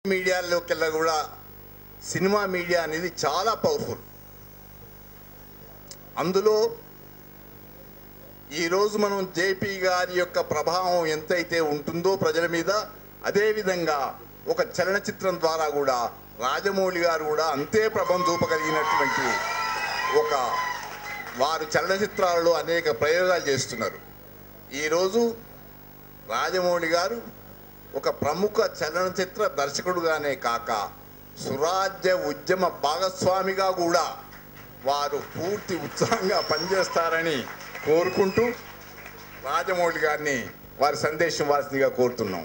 మీడియాలోకెల్లా కూడా cinema media అనేది చాలా పవర్ఫుల్ అందులో ఈరోజు మనం జేపీ గారి యొక్క ప్రభావం ఎంతైతే ఉంటుందో ప్రజల మీద అదేవిధంగా ఒక చలనచిత్రం ద్వారా కూడా రాజమౌళి గారు కూడా అంతే ప్రభం చూపగలిగినటువంటి ఒక వారు చలనచిత్రాలలో అనేక ప్రయోగాలు చేస్తున్నారు ఈరోజు రాజమౌళి గారు ఒక ప్రముఖ చలనచిత్ర దర్శకుడుగానే కాక సురాజ్య ఉద్యమ భాగస్వామిగా కూడా వారు పూర్తి ఉత్సాహంగా పనిచేస్తారని కోరుకుంటూ రాజమౌళి గారిని వారి సందేశం వాసిందిగా కోరుతున్నాం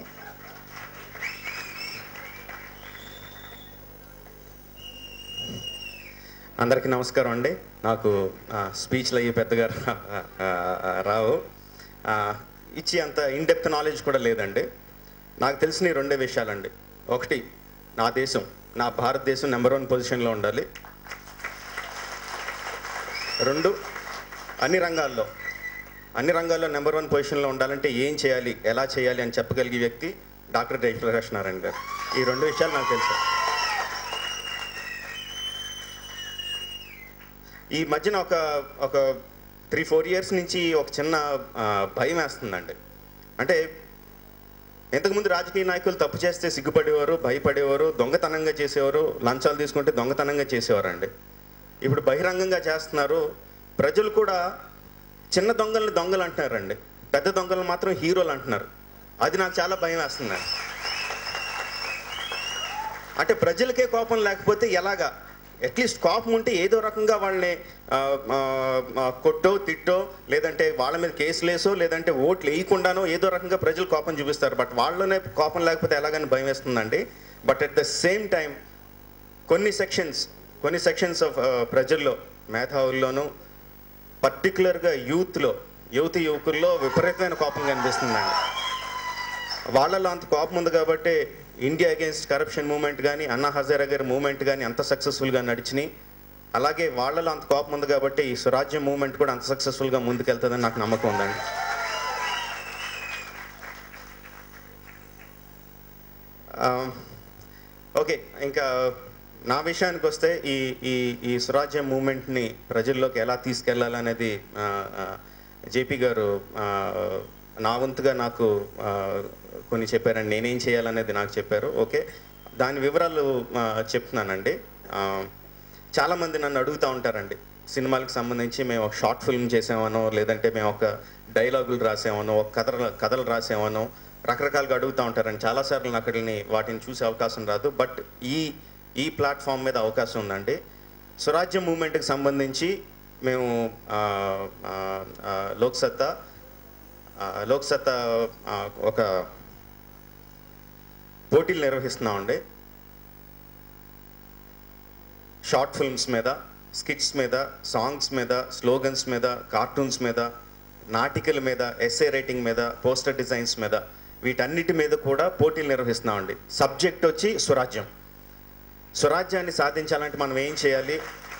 అందరికీ నమస్కారం అండి నాకు ఆ, స్పీచ్లు అయ్యి పెద్దగా రా- ఆ, ఆ, రావు ఆ, ఇచ్చి అంత ఇన్డెప్త్ నాలెడ్జ్ కూడా లేదండి నాకు తెలిసిన ఈ రెండే విషయాలండి ఒకటి నా దేశం నా భారతదేశం నెంబర్ వన్ పొజిషన్లో ఉండాలి రెండు అన్ని రంగాల్లో అన్ని రంగాల్లో నెంబర్ వన్ పొజిషన్లో ఉండాలంటే ఏం చేయాలి ఎలా చేయాలి అని చెప్పగలిగే వ్యక్తి డాక్టర్ జయప్రకాష్ నారాయణ గారు ఈ రెండు విషయాలు నాకు తెలుసు ఈ మధ్యన ఒక ఒక త్రీ ఫోర్ ఇయర్స్ నుంచి ఒక చిన్న ఆ, భయం వేస్తుందండి అంటే ఇంతకుముందు రాజకీయ నాయకులు తప్పు చేస్తే సిగ్గుపడేవారు భయపడేవారు దొంగతనంగా చేసేవారు లంచాలు తీసుకుంటే దొంగతనంగా చేసేవారండి ఇప్పుడు బహిరంగంగా చేస్తున్నారు ప్రజలు కూడా చిన్న దొంగల్ని దొంగలు అంటున్నారండి పెద్ద దొంగలను మాత్రం హీరోలు అంటున్నారు అది నాకు చాలా భయం వేస్తుందండి అంటే ప్రజలకే కోపం లేకపోతే ఎలాగా అట్లీస్ట్ కోపం ఉంటే ఏదో రకంగా వాళ్ళని ఆ, ఆ, ఆ, కొట్టో తిట్టో లేదంటే వాళ్ళ మీద కేసులు వేసో లేదంటే ఓట్లు వేయకుండానో ఏదో రకంగా ప్రజలు కోపం చూపిస్తారు బట్ వాళ్ళనే కోపం లేకపోతే ఎలాగని భయం వేస్తుందండి but at the same time కొన్ని సెక్షన్స్ కొన్ని సెక్షన్స్ ఆఫ్ ప్రజల్లో మేధావుల్లోనూ పర్టికులర్గా యూత్లో యువతి యువకుల్లో విపరీతమైన కోపం కనిపిస్తుందండి వాళ్ళలో అంత కోపం ఉంది కాబట్టి ఇండియా అగేన్స్ట్ కరప్షన్ మూవ్మెంట్ కానీ అన్నా హజారా గారి మూవ్మెంట్ కానీ అంత సక్సెస్ఫుల్గా నడిచినాయి అలాగే వాళ్ళలో అంత కోపం ఉంది కాబట్టి ఈ స్వరాజ్యం మూవ్మెంట్ కూడా అంత సక్సెస్ఫుల్గా ముందుకెళ్తుందని నాకు నమ్మకం ఉందండి ఆ, ఓకే ఇంకా నా విషయానికి వస్తే ఈ ఈ ఈ స్వరాజ్యం మూమెంట్ని ప్రజల్లోకి ఎలా తీసుకెళ్లాలనేది జేపీ గారు ఆ, నా వంతుగా నాకు ఆ, కొన్ని చెప్పారండి నేనేం చేయాలనేది నాకు చెప్పారు ఓకే దాని వివరాలు ఆ, చెప్తున్నానండి ఆ, చాలామంది నన్ను అడుగుతూ ఉంటారండి సినిమాలకు సంబంధించి మేము ఒక షార్ట్ ఫిల్మ్ చేసామనో లేదంటే మేము ఒక డైలాగులు రాసామనో ఒక కథలు కథలు రాసామనో రకరకాలుగా అడుగుతూ ఉంటారండి చాలాసార్లు నాకు వాటిని వాటిని చూసే అవకాశం రాదు బట్ ఈ ఈ ప్లాట్ఫామ్ మీద అవకాశం ఉందండి స్వరాజ్యం మూమెంట్కి సంబంధించి మేము ఆ, ఆ, ఆ, లోక్సత్తా ఆ, లోక్సత్తా ఆ, ఒక పోటీలు నిర్వహిస్తున్నామండి షార్ట్ ఫిల్మ్స్ మీద స్కిట్స్ మీద సాంగ్స్ మీద స్లోగన్స్ మీద కార్టూన్స్ మీద నాటికల మీద ఎస్ఏ రైటింగ్ మీద పోస్టర్ డిజైన్స్ మీద వీటన్నిటి మీద కూడా పోటీలు నిర్వహిస్తున్నామండి సబ్జెక్ట్ వచ్చి స్వరాజ్యం స్వరాజ్యాన్ని సాధించాలంటే మనం ఏం చేయాలి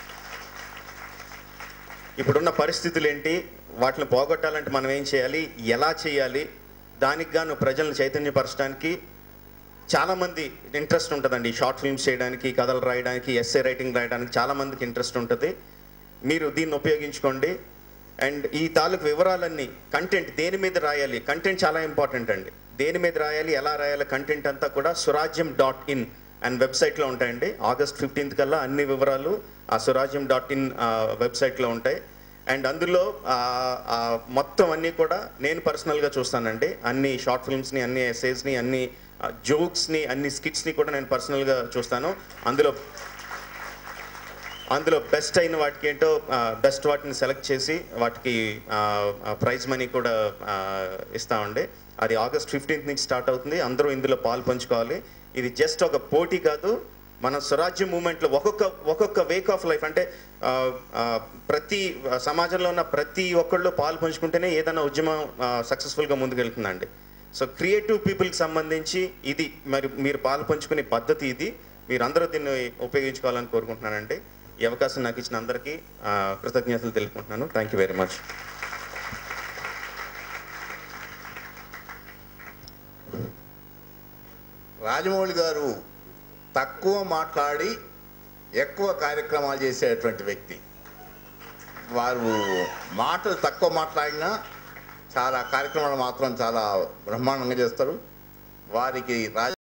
ఇప్పుడున్న పరిస్థితులు ఏంటి వాటిని పోగొట్టాలంటే మనం ఏం చేయాలి ఎలా చేయాలి దానికి గాను ప్రజలను చైతన్యపరచడానికి చాలామంది ఇంట్రెస్ట్ ఉంటుందండి షార్ట్ ఫిల్మ్స్ చేయడానికి కథలు రాయడానికి ఎస్ఏ రైటింగ్ రాయడానికి చాలామందికి ఇంట్రెస్ట్ ఉంటుంది మీరు దీన్ని ఉపయోగించుకోండి అండ్ ఈ తాలూకు వివరాలన్నీ కంటెంట్ దేని మీద రాయాలి కంటెంట్ చాలా ఇంపార్టెంట్ అండి దేని మీద రాయాలి ఎలా రాయాలి కంటెంట్ అంతా కూడా స్వరాజ్యం డాట్ ఇన్ అండ్ వెబ్సైట్లో ఉంటాయండి ఆగస్ట్ ఫిఫ్టీన్త్ కల్లా అన్ని వివరాలు ఆ స్వరాజ్యం డాట్ ఇన్ వెబ్సైట్లో ఉంటాయి అండ్ అందులో ఆ, ఆ, మొత్తం అన్నీ కూడా నేను పర్సనల్గా చూస్తానండి అన్ని షార్ట్ ఫిల్మ్స్ని అన్ని ఎస్సేస్ని అన్ని జోక్స్ని అన్ని స్కిట్స్ని కూడా నేను పర్సనల్గా చూస్తాను అందులో అందులో బెస్ట్ అయిన వాటికి ఏంటో బెస్ట్ వాటిని సెలెక్ట్ చేసి వాటికి ప్రైజ్ మనీ కూడా ఆ, ఇస్తామండి అది ఆగస్ట్ ఫిఫ్టీన్త్ నుంచి స్టార్ట్ అవుతుంది అందరూ ఇందులో పాలు పంచుకోవాలి ఇది జస్ట్ ఒక పోటీ కాదు మన స్వరాజ్య మూమెంట్లో ఒక్కొక్క ఒక్కొక్క వేక్ ఆఫ్ లైఫ్ అంటే ఆ, ఆ, ప్రతి ఆ, సమాజంలో ఉన్న ప్రతి ఒక్కళ్ళు పాలు పంచుకుంటేనే ఏదైనా ఉద్యమం సక్సెస్ఫుల్గా ముందుకెళ్తుందండి సో క్రియేటివ్ పీపుల్కి సంబంధించి ఇది మరి మీరు పాలు పంచుకునే పద్ధతి ఇది మీరు అందరూ దీన్ని ఉపయోగించుకోవాలని కోరుకుంటున్నానండి ఈ అవకాశం నాకు ఇచ్చిన అందరికీ ఆ, కృతజ్ఞతలు తెలుపుకుంటున్నాను thank you very much Rajamouli garu తక్కువ మాట్లాడి ఎక్కువ కార్యక్రమాలు చేసేటువంటి వ్యక్తి వారు మాటలు తక్కువ మాట్లాడినా చాలా కార్యక్రమాలు మాత్రం చాలా బ్రహ్మాండంగా చేస్తారు వారికి రాజ